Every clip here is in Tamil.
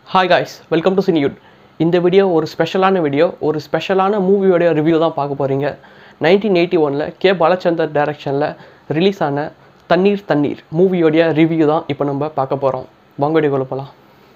ஹாய் காய்ஸ் வெல்கம் டு சினியூட் இந்த வீடியோ ஒரு ஸ்பெஷலான வீடியோ ஒரு ஸ்பெஷலான மூவியோடைய ரிவ்யூ தான் பார்க்க போகிறீங்க நைன்டீன் எயிட்டி ஒனில் கே பாலச்சந்தர் டைரக்ஷனில் ரிலீஸ் ஆன தண்ணீர் தண்ணீர் மூவியோடைய ரிவ்யூ தான் இப்போ நம்ம பார்க்க போகிறோம் வாங்கோடி போகலாம்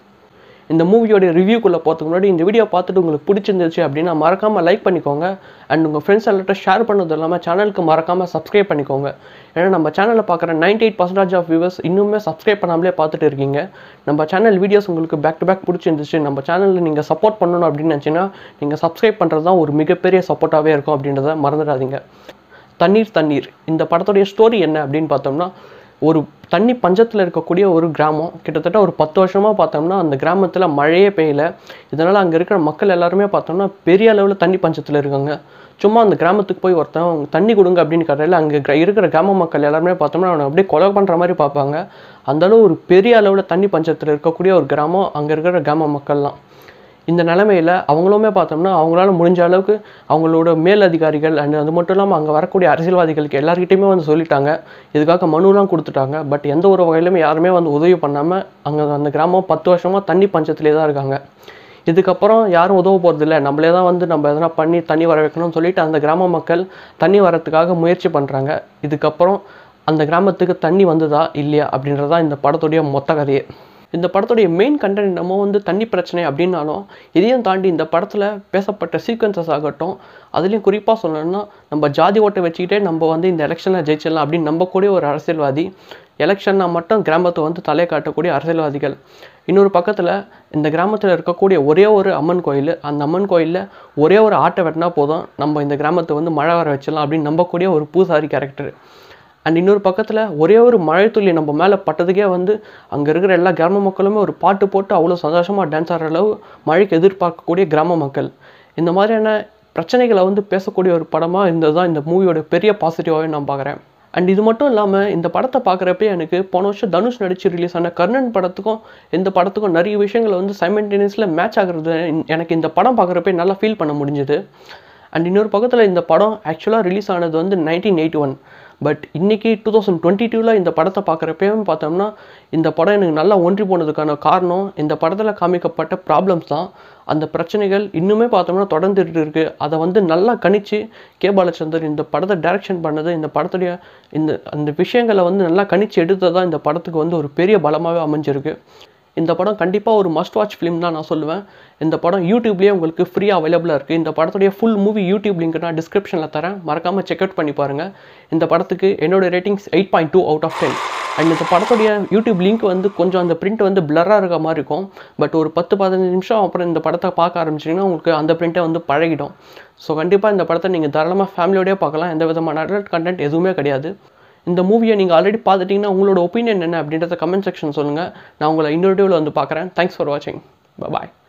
இந்த மூவியோட ரிவ்யூக்குள்ளே போகிறதுக்கு முன்னாடி இந்த வீடியோ பார்த்துட்டு உங்களுக்கு பிடிச்சிருந்துச்சு அப்படின்னா மறக்காமல் லைக் பண்ணிக்கோங்க அண்ட் உங்கள் ஃப்ரெண்ட்ஸ் எல்லார்ட்ட ஷேர் பண்ணது இல்லாமல் சேனலுக்கு மறக்காமல் சப்ஸ்கிரைப் பண்ணிக்கோங்க ஏன்னா நம்ம சேனலில் பார்க்குற ninety eight percentage of viewers இன்னுமே சப்ஸ்கிரைப் பண்ணாமலே பார்த்துட்டு இருக்கீங்க நம்ம சேனல் வீடியோஸ் உங்களுக்கு பேக் டு பேக் பிடிச்சிருந்துச்சு நம்ம சேனலில் நீங்கள் சப்போர்ட் பண்ணணும் அப்படின்னு நினச்சிங்கன்னா நீங்கள் சப்ஸ்கிரைப் பண்ணுறது தான் ஒரு மிகப்பெரிய சப்போர்ட்டாகவே இருக்கும் அப்படின்றத மறந்துடாதீங்க தண்ணீர் தண்ணீர் இந்த படத்துடைய ஸ்டோரி என்ன அப்படின்னு பார்த்தோம்னா ஒரு தண்ணி பஞ்சத்தில் இருக்கக்கூடிய ஒரு கிராமம் கிட்டத்தட்ட ஒரு பத்து வருஷமாக பார்த்தோம்னா அந்த கிராமத்தில் மழையே பெய்யல இதனால் அங்கே இருக்கிற மக்கள் எல்லாருமே பார்த்தோம்னா பெரிய அளவில் தண்ணி பஞ்சத்தில் இருக்காங்க சும்மா அந்த கிராமத்துக்கு போய் ஒருத்தன் அவங்க தண்ணி கொடுங்க அப்படின்னு கடையில் அங்கே கிர- இருக்கிற கிராம மக்கள் எல்லாருமே பார்த்தோம்னா அவனை அப்படியே கொலை பண்ணுற மாதிரி பார்ப்பாங்க அந்த அளவு ஒரு பெரிய அளவில் தண்ணி பஞ்சத்தில் இருக்கக்கூடிய ஒரு கிராமம் அங்கே இருக்கிற கிராம மக்கள்லாம் இந்த நிலமையில அவங்களுமே பார்த்தோம்னா அவங்களால முடிஞ்ச அளவுக்கு அவங்களோட மேல் அதிகாரிகள் அண்ட் அது மட்டும் இல்லாமல் அங்கே வரக்கூடிய அரசியல்வாதிகளுக்கு எல்லார்கிட்டையுமே வந்து சொல்லிட்டாங்க இதுக்காக மனுலாம் கொடுத்துட்டாங்க பட் எந்த ஒரு வகையிலுமே யாருமே வந்து உதவி பண்ணாமல் அங்கே அந்த கிராமம் பத்து வருஷமாக தண்ணி பஞ்சத்திலே தான் இருக்காங்க இதுக்கப்புறம் யாரும் உதவ போகிறதில்ல நம்மளே தான் வந்து நம்ம எதனா பண்ணி தண்ணி வர வைக்கணும்னு சொல்லிட்டு அந்த கிராம மக்கள் தண்ணி வரத்துக்காக முயற்சி பண்ணுறாங்க இதுக்கப்புறம் அந்த கிராமத்துக்கு தண்ணி வந்ததா இல்லையா அப்படின்றதா இந்த படத்துடைய மொத்த கதையே இந்த படத்துடைய மெயின் கண்டென்ட் நம்ம வந்து தண்ணி பிரச்சனை அப்படின்னாலும் இதையும் தாண்டி இந்த படத்தில் பேசப்பட்ட சீக்வன்சஸ் ஆகட்டும் அதுலேயும் குறிப்பாக சொல்லணும்னா நம்ம ஜாதி ஓட்டை வச்சுக்கிட்டே நம்ம வந்து இந்த எலெக்ஷனில் ஜெயிச்சிடலாம் அப்படின்னு நம்பக்கூடிய ஒரு அரசியல்வாதி எலெக்ஷன்னா மட்டும் கிராமத்தை வந்து தலை காட்டக்கூடிய அரசியல்வாதிகள் இன்னொரு பக்கத்தில் இந்த கிராமத்தில் இருக்கக்கூடிய ஒரே ஒரு அம்மன் கோயில் அந்த அம்மன் கோயிலில் ஒரே ஒரு ஆட்டை வெட்டினா போதும் நம்ம இந்த கிராமத்தை வந்து மழை வர வச்சிடலாம் அப்படின்னு நம்பக்கூடிய ஒரு பூசாரி கேரக்டர் அண்ட் இன்னொரு பக்கத்தில் ஒரே ஒரு மழைத்துளி நம்ம மேலே பட்டதுக்கே வந்து அங்கே இருக்கிற எல்லா கிராம மக்களுமே ஒரு பாட்டு போட்டு அவ்வளோ சந்தோஷமாக டான்ஸ் ஆடுற அளவு மழைக்கு எதிர்பார்க்கக்கூடிய கிராம மக்கள் இந்த மாதிரியான பிரச்சனைகளை வந்து பேசக்கூடிய ஒரு படமாக இருந்தது தான் இந்த மூவியோட பெரிய பாசிட்டிவாகவே நான் பார்க்குறேன் அண்ட் இது மட்டும் இல்லாமல் இந்த படத்தை பார்க்குறப்ப எனக்கு போன வருஷம் தனுஷ் நடித்து ரிலீஸ் ஆன கர்ணன் படத்துக்கும் இந்த படத்துக்கும் நிறைய விஷயங்களை வந்து சைமல்டேனியஸில் மேட்ச் ஆகுறது எனக்கு இந்த படம் பார்க்குறப்ப நல்லா ஃபீல் பண்ண முடிஞ்சுது அண்ட் இன்னொரு பக்கத்தில் இந்த படம் ஆக்சுவலாக ரிலீஸ் ஆனது வந்து நைன்டீன் எயிட்டி ஒன் பட் இன்னைக்கு டூ தௌசண்ட் டுவெண்ட்டி டூவில் இந்த படத்தை பார்க்குறப்பயும் பார்த்தோம்னா இந்த படம் எனக்கு நல்லா ஒன்றி போனதுக்கான காரணம் இந்த படத்தில் காமிக்கப்பட்ட ப்ராப்ளம்ஸ் தான் அந்த பிரச்சனைகள் இன்னுமே பார்த்தோம்னா தொடர்ந்துட்டு இருக்கு அதை வந்து நல்லா கணிச்சு கே பாலச்சந்தர் இந்த படத்தை டைரக்ஷன் பண்ணது இந்த படத்துடைய இந்த அந்த விஷயங்களை வந்து நல்லா கணிச்சு எடுத்தது இந்த படத்துக்கு வந்து ஒரு பெரிய பலமாகவே அமைஞ்சிருக்கு இந்த படம் கண்டிப்பாக ஒரு மஸ்ட் வாட்ச் ஃபிலிம் தான் நான் சொல்லுவேன் இந்த படம் யூடியூப்லேயே உங்களுக்கு ஃப்ரீயாக அவைலபிளாக இருக்குது இந்த படத்துடைய ஃபுல் மூவி யூடியூப் லிங்க் நான் டிஸ்கிரிப்ஷனில் தரேன் மறக்காமல் செக் அவுட் பண்ணி பாருங்கள் இந்த படத்துக்கு என்னோட ratings eight point two out of ten and இந்த படத்துடைய யூடியூப் லிங்க் வந்து கொஞ்சம் அந்த பிரிண்ட் வந்து பிளராக இருக்க மாதிரி இருக்கும் பட் ஒரு பத்து பதினஞ்சு நிமிஷம் அப்புறம் இந்த படத்தை பார்க்க ஆரம்பிச்சிங்கன்னா உங்களுக்கு அந்த பிரிண்ட்டை வந்து பழகிடும் ஸோ கண்டிப்பாக இந்த படத்தை நீங்கள் தாராளமாக ஃபேமிலியோடய பார்க்கலாம் எந்த விதமான அடல்ட் கண்டென்ட் எதுவுமே கிடையாது இந்த மூவியை நீங்கள் ஆல்ரெடி பார்த்துட்டிங்கன்னா உங்களோட ஒப்பீனியன் என்ன அப்படின்றத கமெண்ட் செக்ஷன் சொல்லுங்கள் நான் உங்களை இன்னொரு வீடியோவில் வந்து பார்க்குறேன் தேங்க்ஸ் ஃபார் வாட்சிங் பாய்